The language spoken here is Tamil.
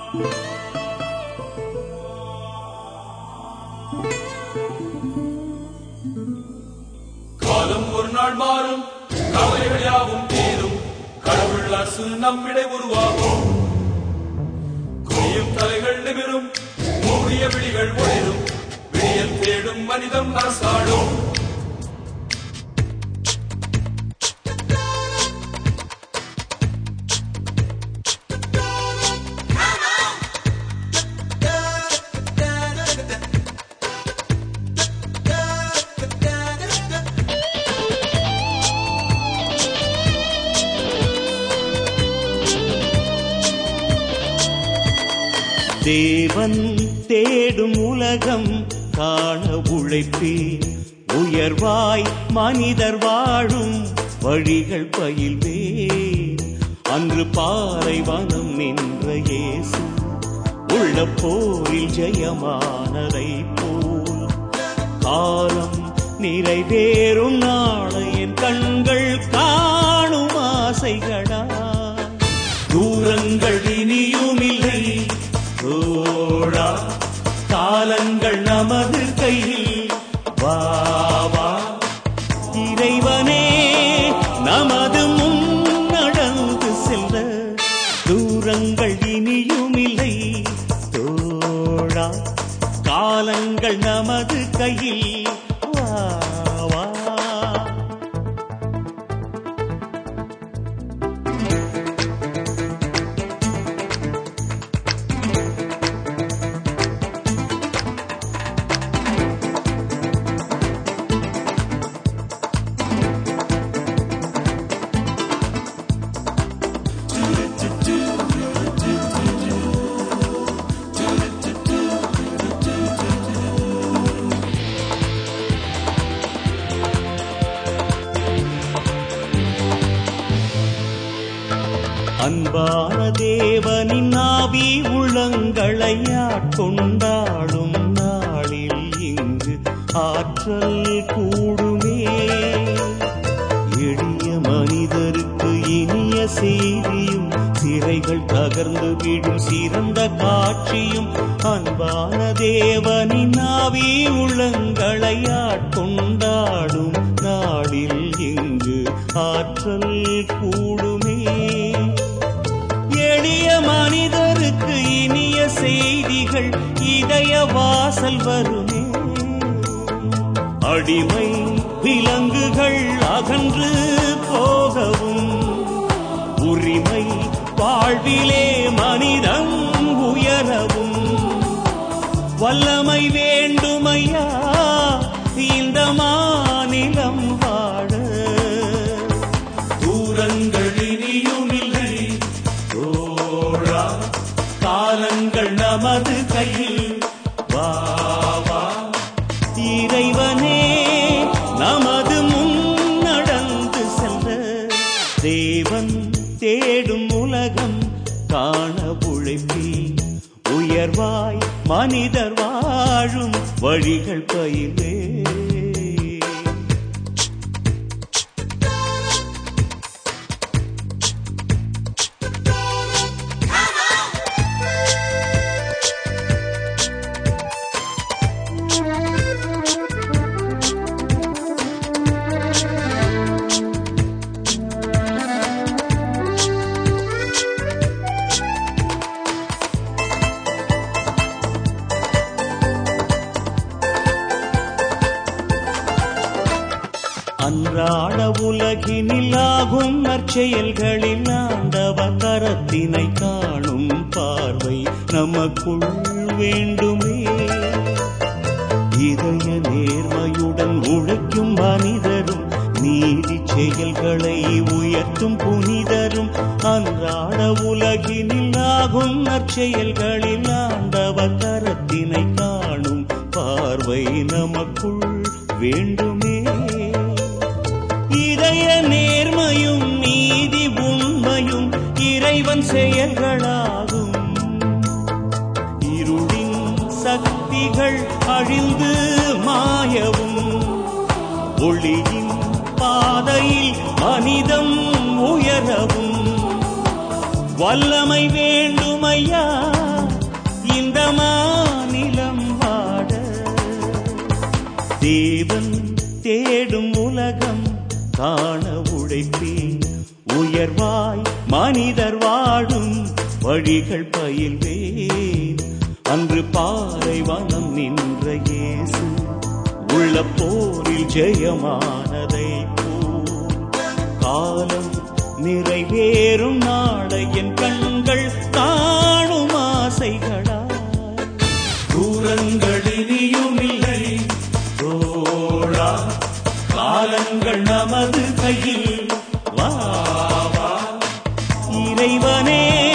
காலம் ஒரு நாள் மாறும் கவலைகள் யாவும் தீரும் கடவுள் அரசு நம்மிடை உருவாகும் குனியும் தலைகள் நிமிரும் மூடிய விழிகள் ஒளிரும் விடியல் தேடும் மனிதம் அரசாடும் தேவன் தேடும் உலகம் காண உழைப்பே உயர்வாய் மனிதர் வாழும் வழிகள் பயில்வே அன்று பாலைவனம் நின்ற இயேசு உள்ள போரில் ஜெயமானதை போல் காலம் நிறைவேறும் நாளை என் கண்கள் காணும் ஆசைகளா தூரங்கள் இனியும் இல்லை தோழா காலங்கள் நமது கையில் வா வா இறைவனே நமது முன் நடந்து செல்ல தூரங்கள் இனியும் இல்லை தோழா காலங்கள் நமது கையில் வா வா அன்பான தேவனின் ஆவி உள்ளங்களை ஆட்கொண்டாடும் நாளில் இங்கு ஆற்றல் கூடுமே எளிய மனிதருக்கு இனிய செய்தியும் சிறைகள் தகர்ந்து விடும் சிறந்த காட்சியும் அன்பான தேவனின் ஆவி உள்ளங்களை ஆட்கொண்டாடும் நாளில் இங்கு ஆற்றல் கூடுமே எளிய மனிதருக்கு இனிய செய்திகள் இதய வாசல் வருமே அடிமை விலங்குகள் அகன்று போகவும் உரிமை வாழ்விலே மனிதன் உயரவும் வல்லமை வேண்டுமையா இந்த மாநிலம் வாழ தூரங்கள் இனியும் இல்லை தோழா காலங்கள் நமது கையில் வா வா இறைவனே நமது முன் நடந்து செல்ல தேவன் தேடும் உலகம் காண உழைப்பி உயர்வாய் மனிதர் வாழும் வழிகள் பயிலே அன்றாட உலகினில் ஆகும் நற்செயல்களில் ஆண்டவ கரத்தினை காணும் பார்வை நமக்குள் வேண்டுமே இதய நேர்மையுடன் உழைக்கும் மனிதரும் நீதி செயல்களை உயர்த்தும் புனிதரும் அன்றாட உலகினில் ஆகும் நற்செயல்களில் ஆண்டவ கரத்தினை காணும் பார்வை நமக்குள் வேண்டுமே இதய நேர்மையும் நீதி உண்மையும் இறைவன் செயல்களாகும் இருளின் சக்திகள் அழிந்து மாயவும் ஒளியின் பாதையில் மனிதம் உயரவும் வல்லமை வேண்டுமையா உலகம் காண உழைப்பேன் உயர்வாய் மனிதர் வாழும் வழிகள் பயில்வேன் அன்று பாறை வனம் நின்ற இயேசு உள்ள போரில் ஜெயமானதை போல் காலம் நிறைவேறும் நாளை என் கண்கள் காணும் ஆசைகளாய் தூரங்கள் இனியும் இல்லை தோழா காலங்கள் நமது கையில் வா வா. இறைவனே